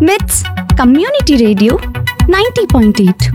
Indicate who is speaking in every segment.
Speaker 1: with community radio ninety point eight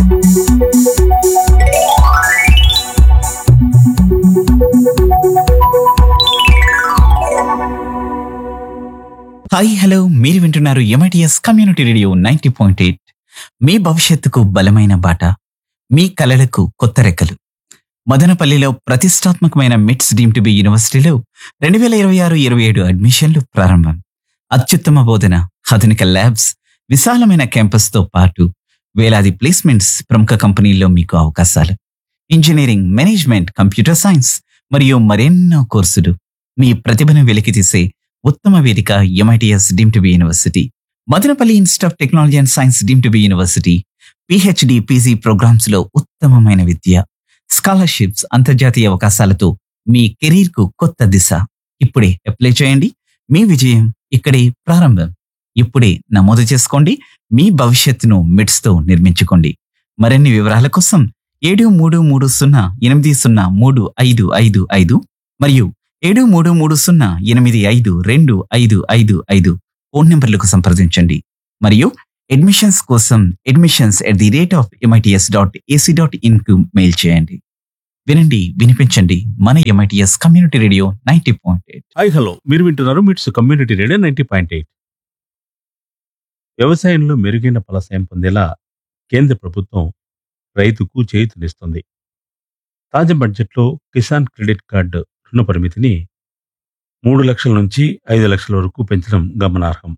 Speaker 2: hi hello మీరు వింటున్నారు MITS community radio ninety point eight మీ భవిష్యత్తుకు బలమైన బాట మీ కలలకు కొత్త రెక్కలు మదనపల్లిలో ప్రతిష్టాత్మకమైన మిట్స్ డీమ్ టు బి యూనివర్సిటీలో రెండు వేల ఇరవై ఆరు ఇరవై ఏడు అడ్మిషన్లు ప్రారంభం అత్యుత్తమ బోధన ఆధునిక ల్యాబ్స్ విశాలమైన క్యాంపస్తో పాటు వేలాది ప్లేస్మెంట్స్ ప్రముఖ కంపెనీల్లో మీకు అవకాశాలు ఇంజనీరింగ్ మేనేజ్మెంట్ కంప్యూటర్ సైన్స్ మరియు మరెన్నో కోర్సులు మీ ప్రతిభను వెలికితీసే ఉత్తమ వేదిక MITS deem to be university Madanapalle institute of technology and science deem to be university PhD PG programmes లో ఉత్తమమైన విద్య స్కాలర్షిప్స్ అంతర్జాతీయ అవకాశాలతో మీ కెరీర్ కు కొత్త దిశ ఇప్పుడే అప్లై చేయండి మీ విజయం ఇక్కడే ప్రారంభం ఇప్పుడే నమోదు చేసుకోండి మీ భవిష్యత్తును మిడ్స్ తో నిర్మించుకోండి మరిన్ని వివరాల కోసం ఏడు మూడు మూడు సున్నా ఎనిమిది సున్నా మూడు ఐదు ఐదు ఐదు మరియు ఏడు మూడు మూడు సున్నా ఎనిమిది ఐదు రెండు ఐదు ఐదు ఐదు ఫోన్ నెంబర్లకు సంప్రదించండి మరియు అడ్మిషన్స్ కోసం admissions at the rate of MITS dot ac dot in కు మెయిల్ చేయండి వినండి వినిపించండి మన MITS community radio ninety point eight
Speaker 3: hi hello మీరు వింటున్నారు MITS community radio ninety point eight వ్యవసాయంలో మెరుగైన ఫలసాయం పొందేలా కేంద్ర ప్రభుత్వం రైతుకు చేయూతనిస్తుంది తాజా బడ్జెట్లో కిసాన్ క్రెడిట్ కార్డు రుణ పరిమితిని మూడు లక్షల నుంచి ఐదు లక్షల వరకు పెంచడం గమనార్హం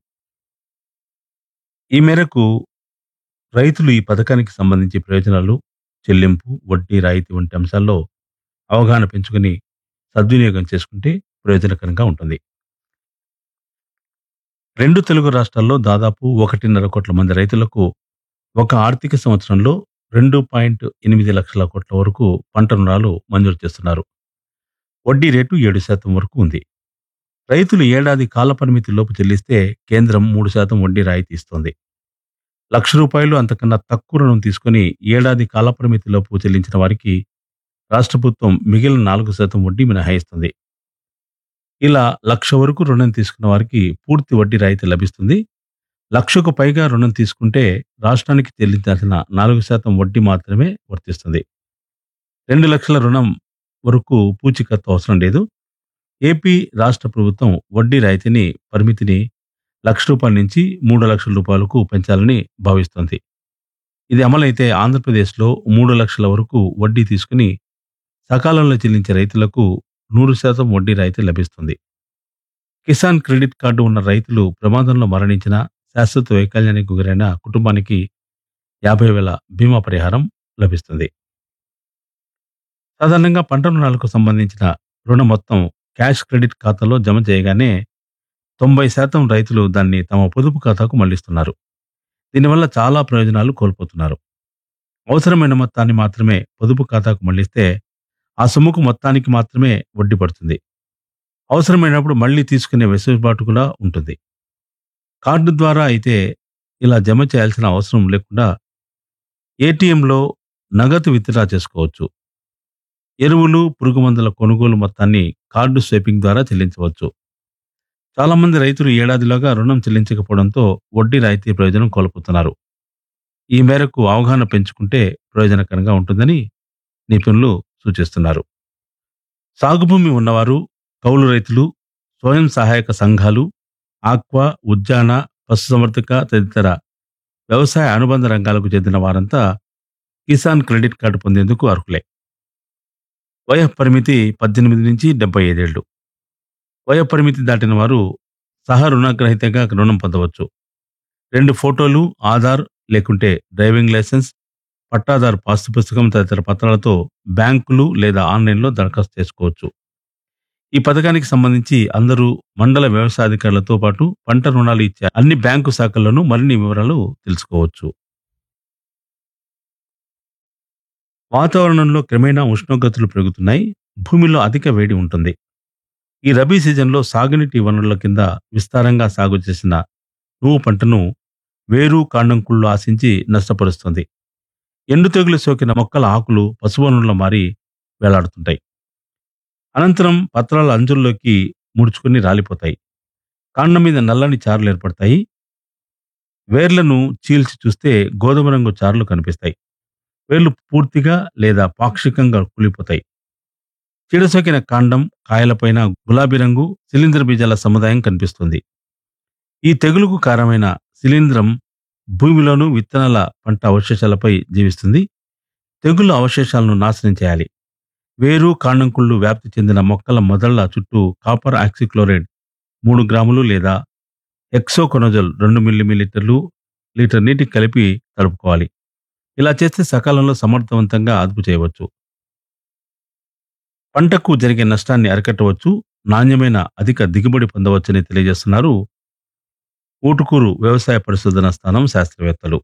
Speaker 3: ఈ మేరకు రైతులు ఈ పథకానికి సంబంధించి ప్రయోజనాలు చెల్లింపు వడ్డీ రాయితీ వంటి అంశాల్లో అవగాహన పెంచుకుని సద్వినియోగం చేసుకుంటే ప్రయోజనకరంగా ఉంటుంది రెండు తెలుగు రాష్ట్రాల్లో దాదాపు ఒకటిన్నర కోట్ల మంది రైతులకు ఒక ఆర్థిక సంవత్సరంలో రెండు పాయింట్ ఎనిమిది లక్షల కోట్ల వరకు పంట రుణాలు మంజూరు చేస్తున్నారు వడ్డీ రేటు ఏడు శాతం వరకు ఉంది రైతులు ఏడాది కాలపరిమితి లోపు చెల్లిస్తే కేంద్రం మూడు శాతం వడ్డీ రాయితీ ఇస్తోంది లక్ష రూపాయలు అంతకన్నా తక్కువ రుణం తీసుకుని ఏడాది కాలపరిమితి లోపు చెల్లించిన వారికి రాష్ట్ర ప్రభుత్వం మిగిలిన నాలుగు శాతం వడ్డీ మినహాయిస్తుంది ఇలా లక్ష వరకు రుణం తీసుకున్న వారికి పూర్తి వడ్డీ రాయితీ లభిస్తుంది లక్షకు పైగా రుణం తీసుకుంటే రాష్ట్రానికి చెల్లించాల్సిన నాలుగు శాతం వడ్డీ మాత్రమే వర్తిస్తుంది రెండు లక్షల రుణం వరకు పూచికత్తు అవసరం లేదు ఏపీ రాష్ట్ర ప్రభుత్వం వడ్డీ రాయితీని పరిమితిని లక్ష రూపాయల నుంచి మూడు లక్షల రూపాయలకు పెంచాలని భావిస్తోంది ఇది అమలైతే ఆంధ్రప్రదేశ్లో మూడు లక్షల వరకు వడ్డీ తీసుకుని సకాలంలో చెల్లించే రైతులకు నూరు శాతం వడ్డీ రాయితీ లభిస్తుంది కిసాన్ క్రెడిట్ కార్డు ఉన్న రైతులు ప్రమాదంలో మరణించిన శాశ్వత వైకల్యానికి గురైన కుటుంబానికి యాభై వేల బీమా పరిహారం లభిస్తుంది సాధారణంగా పంట రుణాలకు సంబంధించిన రుణ మొత్తం క్యాష్ క్రెడిట్ ఖాతాలో జమ చేయగానే తొంభై శాతం రైతులు దాన్ని తమ పొదుపు ఖాతాకు మళ్లిస్తున్నారు దీనివల్ల చాలా ప్రయోజనాలు కోల్పోతున్నారు అవసరమైన మొత్తాన్ని మాత్రమే పొదుపు ఖాతాకు మళ్లిస్తే ఆ సొమ్ముకు మొత్తానికి మాత్రమే వడ్డీ పడుతుంది అవసరమైనప్పుడు మళ్ళీ తీసుకునే వెసులుబాటు కూడా ఉంటుంది కార్డు ద్వారా అయితే ఇలా జమ చేయాల్సిన అవసరం లేకుండా ఏటీఎంలో నగదు విత్డ్రా చేసుకోవచ్చు ఎరువులు పురుగు మందుల కొనుగోలు మొత్తాన్ని కార్డు స్వైపింగ్ ద్వారా చెల్లించవచ్చు చాలా మంది రైతులు ఏడాదిలోగా రుణం చెల్లించకపోవడంతో వడ్డీ రాయితీ ప్రయోజనం కోల్పోతున్నారు ఈ మేరకు అవగాహన పెంచుకుంటే ప్రయోజనకరంగా ఉంటుందని నిపుణులు సూచిస్తున్నారు సాగు భూమి ఉన్నవారు కౌలు రైతులు స్వయం సహాయక సంఘాలు ఆక్వా ఉద్యాన పశుసంవర్ధక తదితర వ్యవసాయ అనుబంధ రంగాలకు చెందిన వారంతా కిసాన్ క్రెడిట్ కార్డు పొందేందుకు అర్హులే వయ పరిమితి పద్దెనిమిది నుంచి డెబ్బై ఐదేళ్లు వయ పరిమితి దాటిన వారు సహా రుణగ్రహీతగా రుణం పొందవచ్చు రెండు ఫోటోలు ఆధార్ లేకుంటే డ్రైవింగ్ లైసెన్స్ పట్టాదారు పాస్తు పుస్తకం తదితర పత్రాలతో బ్యాంకులు లేదా ఆన్లైన్లో దరఖాస్తు చేసుకోవచ్చు ఈ పథకానికి సంబంధించి అందరూ మండల వ్యవసాయ అధికారులతో పాటు పంట రుణాలు ఇచ్చే అన్ని బ్యాంకు శాఖల్లోనూ మరిన్ని వివరాలు తెలుసుకోవచ్చు వాతావరణంలో క్రమేణా ఉష్ణోగ్రతలు పెరుగుతున్నాయి భూమిలో అధిక వేడి ఉంటుంది ఈ రబీ సీజన్లో సాగునీటి వనరుల కింద విస్తారంగా సాగు చేసిన నువ్వు పంటను వేరు కాండంకుళ్ళు ఆశించి నష్టపరుస్తుంది ఎండు తెగులు సోకిన మొక్కల ఆకులు పశువనుల్లో మారి వేలాడుతుంటాయి అనంతరం పత్రాల అంచుల్లోకి ముడుచుకుని రాలిపోతాయి కాండం మీద నల్లని చారలు ఏర్పడతాయి వేర్లను చీల్చి చూస్తే గోధుమ రంగు చారులు కనిపిస్తాయి వేర్లు పూర్తిగా లేదా పాక్షికంగా కూలిపోతాయి చీడసోకిన కాండం కాయలపైన గులాబీ రంగు శిలీంద్ర బీజాల సముదాయం కనిపిస్తుంది ఈ తెగులుకు కారణమైన శిలీంద్రం భూమిలోను విత్తనాల పంట అవశేషాలపై జీవిస్తుంది తెగుళ్ళ అవశేషాలను నాశనం చేయాలి వేరు కాండంకుళ్ళు వ్యాప్తి చెందిన మొక్కల మొదళ్ల చుట్టూ కాపర్ ఆక్సిక్లోరైడ్ మూడు గ్రాములు లేదా ఎక్సోకొనజోల్ రెండు మిల్లీమీలీటర్లు లీటర్ నీటికి కలిపి తడుపుకోవాలి ఇలా చేస్తే సకాలంలో సమర్థవంతంగా అదుపు చేయవచ్చు పంటకు జరిగే నష్టాన్ని అరికట్టవచ్చు నాణ్యమైన అధిక దిగుబడి పొందవచ్చని తెలియజేస్తున్నారు ఊటుకూరు వ్యవసాయ పరిశోధన స్థానం శాస్త్రవేత్తలు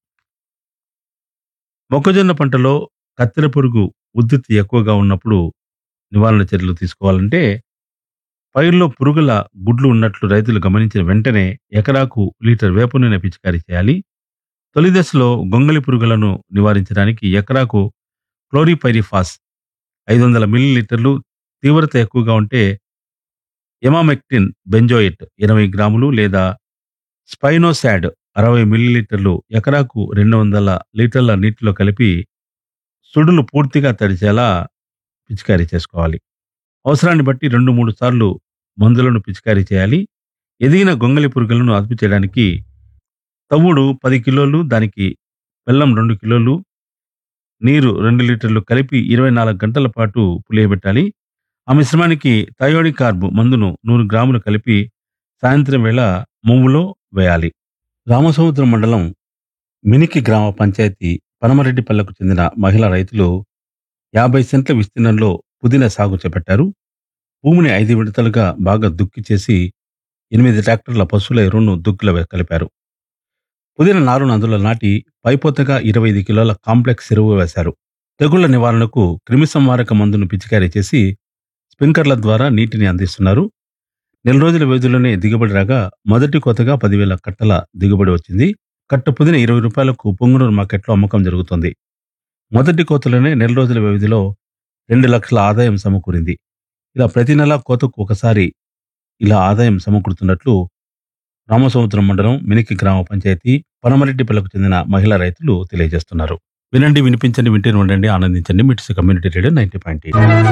Speaker 3: మొక్కజొన్న పంటలో కత్తెర పురుగు ఉద్ధృతి ఎక్కువగా ఉన్నప్పుడు నివారణ చర్యలు తీసుకోవాలంటే పైర్లో పురుగుల గుడ్లు ఉన్నట్లు రైతులు గమనించిన వెంటనే ఎకరాకు లీటర్ వేప నూనె పిచికారీ చేయాలి తొలి దశలో గొంగలి పురుగులను నివారించడానికి ఎకరాకు క్లోరిపైరిఫాస్ ఐదు వందల మిల్లీలీటర్లు తీవ్రత ఎక్కువగా ఉంటే ఎమామెక్టిన్ బెంజోయిట్ ఇరవై గ్రాములు లేదా స్పైనోసాడ్ అరవై మిల్లీలీటర్లు ఎకరాకు రెండు వందల లీటర్ల నీటిలో కలిపి సుడులు పూర్తిగా తడిచేలా పిచికారీ చేసుకోవాలి అవసరాన్ని బట్టి రెండు మూడు సార్లు మందులను పిచికారీ చేయాలి ఎదిగిన గొంగలి పురుగులను అదుపు చేయడానికి తవుడు పది కిలోలు దానికి బెల్లం రెండు కిలోలు నీరు రెండు లీటర్లు కలిపి ఇరవై నాలుగు గంటల పాటు పులియబెట్టాలి ఆ మిశ్రమానికి థయోడి కార్బ్ మందును నూరు గ్రాములు కలిపి సాయంత్రం వేళ మువ్వులో వేయాలి రామసముద్రం మండలం మినికి గ్రామ పంచాయతీ పనమరెడ్డిపల్లకు చెందిన మహిళా రైతులు యాభై సెంట్ల విస్తీర్ణంలో పుదీనా సాగు చేపట్టారు భూమిని ఐదు విడతలుగా బాగా దుక్కి చేసి ఎనిమిది ట్రాక్టర్ల పశువుల ఎరువును దుక్కిలో వే- కలిపారు పుదీనా నారును అందులో నాటి పైపోతగా ఇరవై ఐదు కిలోల కాంప్లెక్స్ ఎరువు వేశారు తెగుళ్ల నివారణకు క్రిమి సంహారక మందును పిచికారీ చేసి స్ప్రింక్లర్ల ద్వారా నీటిని అందిస్తున్నారు నెల రోజుల వ్యవధిలోనే దిగుబడి రాగా మొదటి కోతగా పదివేల కట్టల దిగుబడి వచ్చింది కట్ట పుదీన ఇరవై రూపాయలకు పొంగునూరు మార్కెట్లో అమ్మకం జరుగుతుంది మొదటి కోతలోనే నెల రోజుల వ్యవధిలో రెండు లక్షల ఆదాయం సమకూరింది ఇలా ప్రతి నెల కోతకు ఒకసారి ఇలా ఆదాయం సమకూరుతున్నట్లు రామసముద్రం మండలం మినికి గ్రామ పంచాయతీ పనమరెడ్డిపల్లకు చెందిన మహిళా రైతులు తెలియజేస్తున్నారు వినండి వినిపించండి వింటూనే ఉండండి ఆనందించండి మిట్స్ కమ్యూనిటీ రేడియో నైన్టీ పాయింట్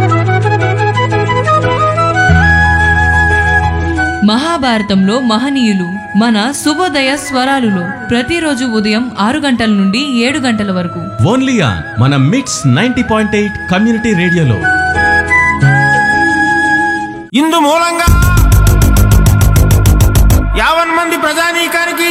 Speaker 4: మహాభారతంలో మహనీయులు మన శుభోదయ స్వరాలులో ప్రతిరోజు ఉదయం ఆరు గంటల నుండి ఏడు గంటల వరకు
Speaker 5: ఓన్లీ ఆన్ మన MITS ninety point eight community రేడియోలో
Speaker 6: ఇందు మూలంగా యావన్ మంది ప్రజాని